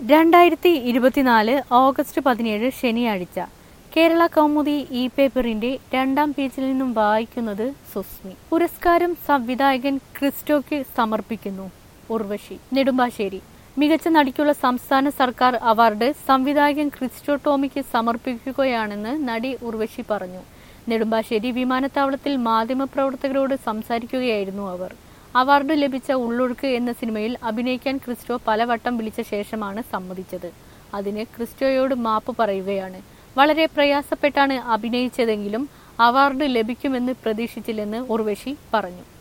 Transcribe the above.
രണ്ടായിരത്തി ഇരുപത്തിനാല് ഓഗസ്റ്റ് പതിനേഴ് ശനിയാഴ്ച കേരള കൗമുദി ഇ പേപ്പറിന്റെ രണ്ടാം പേജിൽ നിന്നും വായിക്കുന്നത് സുസ്മി പുരസ്കാരം സംവിധായകൻ ക്രിസ്റ്റോയ്ക്ക് സമർപ്പിക്കുന്നു ഉർവശി നെടുമ്പാശ്ശേരി മികച്ച നടിക്കുള്ള സംസ്ഥാന സർക്കാർ അവാർഡ് സംവിധായകൻ ക്രിസ്റ്റോ ടോമിക്ക് സമർപ്പിക്കുകയാണെന്ന് നടി ഉർവശി പറഞ്ഞു നെടുമ്പാശ്ശേരി വിമാനത്താവളത്തിൽ മാധ്യമപ്രവർത്തകരോട് സംസാരിക്കുകയായിരുന്നു അവർ അവാർഡ് ലഭിച്ച ഉള്ളൊഴുക്ക് എന്ന സിനിമയിൽ അഭിനയിക്കാൻ ക്രിസ്റ്റോ പലവട്ടം വിളിച്ച ശേഷമാണ് സമ്മതിച്ചത് അതിന് ക്രിസ്റ്റോയോട് മാപ്പ് പറയുകയാണ് വളരെ പ്രയാസപ്പെട്ടാണ് അഭിനയിച്ചതെങ്കിലും അവാർഡ് ലഭിക്കുമെന്ന് പ്രതീക്ഷിച്ചില്ലെന്ന് ഉർവശി പറഞ്ഞു